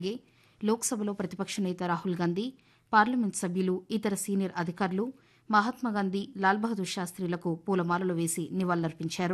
అలాగే లోక్సభలో ప్రతిపక్ష నేత రాహుల్ గాంధీ పార్లమెంట్ సభ్యులు ఇతర సీనియర్ అధికారులు మహాత్మాగాంధీ లాల్ బహదూర్ శాస్త్రిలకు పూలమాలలు వేసి నివాళులర్పించారు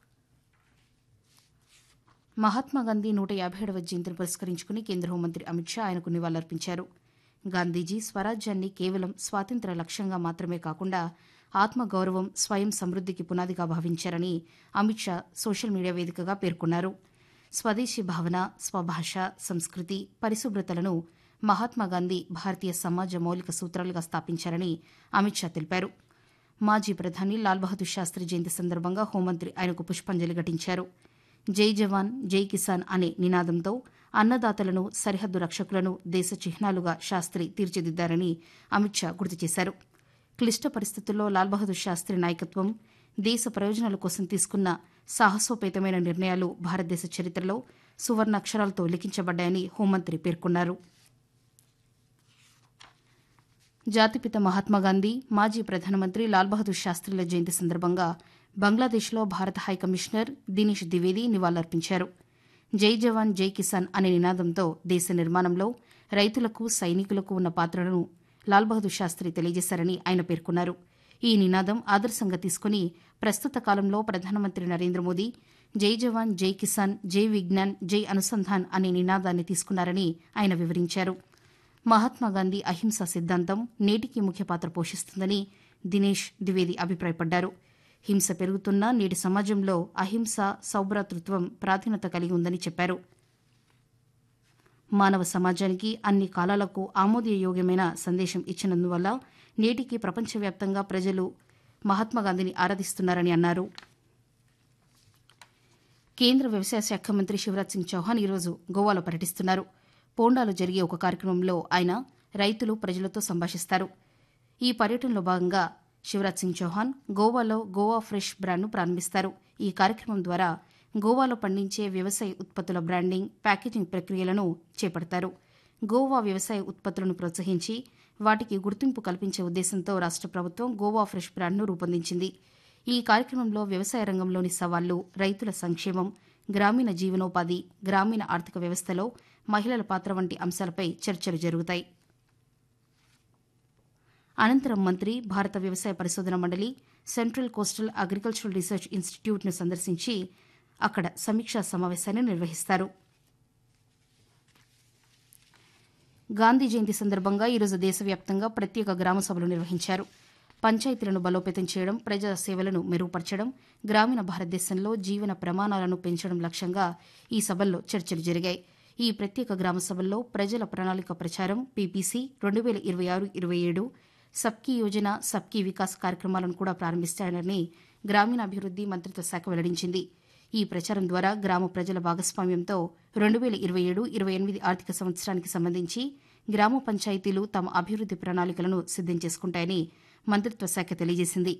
మహాత్మాగాంధీ నూట యాభై ఏడవ జయంతిని పురస్కరించుకుని కేంద్ర హోంమంత్రి అమిత్ షా ఆయనకు నివాళులర్పించారు గాంధీజీ స్వరాజ్యాన్ని కేవలం స్వాతంత్ర్య లక్ష్యంగా మాత్రమే కాకుండా ఆత్మగౌరవం స్వయం సమృద్దికి పునాదిగా భావించారని అమిత్ షా సోషల్ మీడియా వేదికగా పేర్కొన్నారు స్వదేశీ భావన స్వభాష సంస్కృతి పరిశుభ్రతలను మహాత్మాగాంధీ భారతీయ సమాజ మౌలిక సూత్రాలుగా స్థాపించారని అమిత్ షా తెలిపారు మాజీ ప్రధాని లాల్ బహదూర్ శాస్త్రి జయంతి సందర్భంగా హోంమంత్రి ఆయనకు పుష్పాంజలి ఘటించారు జై జవాన్ జై కిసాన్ అనే నినాదంతో అన్నదాతలను సరిహద్దు రక్షకులను దేశ చిహ్నాలుగా శాస్త్రి తీర్చిదిద్దారని అమిత్ షా గుర్తు చేశారు క్లిష్ట పరిస్థితుల్లో లాల్ బహదూర్ శాస్త్రి నాయకత్వం దేశ ప్రయోజనాల కోసం తీసుకున్న సాహసోపేతమైన నిర్ణయాలు భారతదేశ చరిత్రలో సువర్ణాక్షరాలతో లిఖించబడ్డాయని హోంమంత్రి పేర్కొన్నారు జాతిపిత మహాత్మాగాంధీ మాజీ ప్రధానమంత్రి లాల్ బహదూర్ శాస్త్రిల జయంతి సందర్భంగా బంగ్లాదేశ్లో భారత హైకమిషనర్ దినేష్ ద్వివేది నివాళులర్పించారు జై జవాన్ జై కిసాన్ అనే నినాదంతో దేశ నిర్మాణంలో రైతులకు సైనికులకు ఉన్న పాత్రను లాల్ బహదూర్ శాస్త్రి తెలియజేశారని ఆయన పేర్కొన్నారు ఈ నినాదం ఆదర్శంగా తీసుకుని ప్రస్తుత కాలంలో ప్రధానమంత్రి నరేంద్ర మోదీ జై జవాన్ జై కిసాన్ జై విజ్ఞాన్ జై అనుసంధాన్ అనే నినాదాన్ని తీసుకున్నారని ఆయన వివరించారు మహాత్మాగాంధీ అహింసా సిద్ధాంతం నేటికి ముఖ్య పాత్ర పోషిస్తుందని దినేష్ ద్వివేది అభిప్రాయపడ్డారు హింస పెరుగుతున్న నేటి సమాజంలో అహింస సౌభ్రాతృత్వం ప్రాధాన్యత కలిగి ఉందని చెప్పారు మానవ సమాజానికి అన్ని కాలాలకు ఆమోదయోగ్యమైన సందేశం ఇచ్చినందువల్ల నేటికి ప్రపంచవ్యాప్తంగా ప్రజలు మహాత్మాగాంధీని ఆరాధిస్తున్నారని అన్నారు కేంద్ర వ్యవసాయ శాఖ మంత్రి శివరాజ్ సింగ్ చౌహాన్ ఈరోజు గోవాలో పర్యటిస్తున్నారు పోండాలో జరిగే ఒక కార్యక్రమంలో ఆయన రైతులు ప్రజలతో సంభాషిస్తారు ఈ పర్యటనలో భాగంగా శివరాజ్ సింగ్ చౌహాన్ గోవాలో గోవా ఫ్రెష్ బ్రాండ్ను ప్రారంభిస్తారు ఈ కార్యక్రమం ద్వారా గోవాలో పండించే వ్యవసాయ ఉత్పత్తుల బ్రాండింగ్ ప్యాకేజింగ్ ప్రక్రియలను చేపడతారు గోవా వ్యవసాయ ఉత్పత్తులను ప్రోత్సహించి వాటికి గుర్తింపు కల్పించే ఉద్దేశంతో రాష్ట ప్రభుత్వం గోవా ఫ్రెష్ బ్రాండ్ను రూపొందించింది ఈ కార్యక్రమంలో వ్యవసాయ రంగంలోని సవాళ్లు రైతుల సంక్షేమం గ్రామీణ జీవనోపాధి గ్రామీణ ఆర్థిక వ్యవస్థలో మహిళల పాత్ర వంటి అంశాలపై చర్చలు జరుగుతాయి అనంతరం మంత్రి భారత వ్యవసాయ పరిశోధన మండలి సెంట్రల్ కోస్టల్ అగ్రికల్చరల్ రీసెర్చ్ ఇన్స్టిట్యూట్ను సందర్శించి అక్కడ సమీక్షా సమావేశాన్ని నిర్వహిస్తారు గాంధీ జయంతి సందర్భంగా ఈరోజు దేశవ్యాప్తంగా ప్రత్యేక గ్రామ సభలు నిర్వహించారు పంచాయతీలను బలోపేతం చేయడం ప్రజా సేవలను మెరుగుపరచడం గ్రామీణ భారతదేశంలో జీవన ప్రమాణాలను పెంచడం లక్ష్యంగా ఈ సభల్లో చర్చలు జరిగాయి ఈ ప్రత్యేక గ్రామ సభల్లో ప్రజల ప్రణాళిక ప్రచారం పీపీసీ రెండు వేల ఇరవై ఆరు ఇరవై ఏడు సబ్కీ యోజన సబ్కీ వికాస్ కార్యక్రమాలను కూడా ప్రారంభిస్తారని గ్రామీణాభివృద్ది మంత్రిత్వ శాఖ వెల్లడించింది ఈ ప్రచారం ద్వారా గ్రామ ప్రజల భాగస్వామ్యంతో రెండు వేల ఇరవై ఏడు ఇరవై ఎనిమిది ఆర్థిక సంవత్సరానికి సంబంధించి గ్రామ పంచాయతీలు తమ అభివృద్ది ప్రణాళికలను సిద్దం చేసుకుంటాయని మంత్రిత్వ శాఖ తెలియజేసింది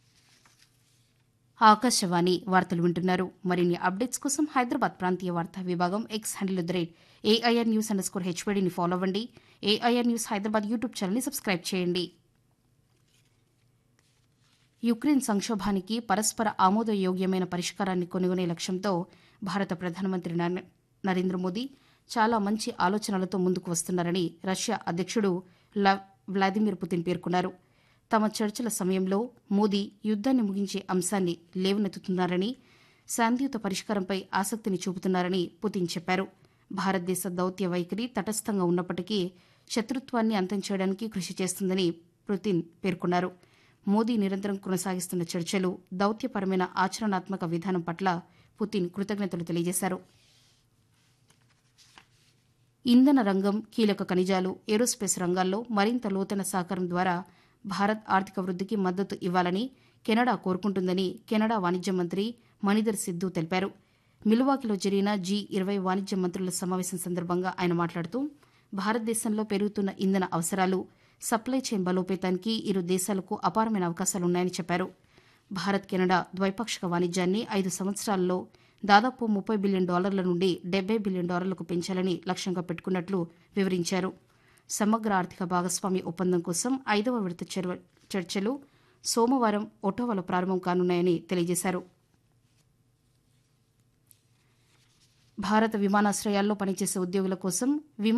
ఆకాశవాణి వార్తలు వింటున్నారు మరిన్ని అప్డేట్స్ కోసం హైదరాబాద్ ప్రాంతీయ వార్తా విభాగం X handle the rate AIR news under score హెచ్వీడీని ఫాలో అవ్వండి ఏఐఆర్ న్యూస్ హైదరాబాద్ యూట్యూబ్ ఛానల్ని సబ్స్క్రైబ్ చేయండి యుక్రెయిన్ సంక్షోభానికి పరస్పర ఆమోదయోగ్యమైన పరిష్కారాన్ని కొనుగొనే లక్ష్యంతో భారత ప్రధానమంత్రి నరేంద్ర మోదీ చాలా మంచి ఆలోచనలతో ముందుకు వస్తున్నారని రష్యా అధ్యక్షుడు వ్లాదిమిర్ పుతిన్ పేర్కొన్నారు తమ చర్చల సమయంలో మోదీ యుద్దాన్ని ముగించే అంశాన్ని లేవనెత్తుతున్నారని శాంతియుత పరిష్కారంపై ఆసక్తిని చూపుతున్నారని పుతిన్ చెప్పారు భారతదేశ దౌత్య వైఖరి తటస్థంగా ఉన్నప్పటికీ శత్రుత్వాన్ని అంతం చేయడానికి కృషి చేస్తుందని పుతిన్ పేర్కొన్నారు మోదీ నిరంతరం కొనసాగిస్తున్న చర్చలు దౌత్యపరమైన ఆచరణాత్మక విధానం పట్ల పుతిన్ కృతజ్ఞతలు తెలియజేశారు ఇంధన రంగం కీలక ఖనిజాలు ఏరోస్పేస్ రంగాల్లో మరింత లోతైన సహకారం ద్వారా భారత్ ఆర్థిక వృద్దికి మద్దతు ఇవ్వాలని కెనడా కోరుకుంటుందని కెనడా వాణిజ్య మంత్రి మణిధర్ సిద్దు తెలిపారు మిల్వాకిలో జరిగిన జీ ఇరవై వాణిజ్య మంత్రుల సమావేశం సందర్భంగా ఆయన మాట్లాడుతూ భారతదేశంలో పెరుగుతున్న ఇంధన అవసరాలు సప్లై చైన్ బలోపేతానికి ఇరు దేశాలకు అపారమైన అవకాశాలున్నాయని చెప్పారు భారత్ కెనడా ద్వైపాక్షిక వాణిజ్యాన్ని ఐదు సంవత్సరాల్లో దాదాపు ముప్పై బిలియన్ డాలర్ల నుండి డెబ్బై బిలియన్ డాలర్లకు పెంచాలని లక్ష్యంగా పెట్టుకున్నట్లు వివరించారు సమగ్ర ఆర్థిక భాగస్వామ్య ఒప్పందం కోసం ఐదవ విడత చర్చలు సోమవారం ఒటోవాలో ప్రారంభం కానున్నాయని తెలియజేశారు భారత విమానాశ్రయాల్లో పనిచేసే ఉద్యోగుల కోసం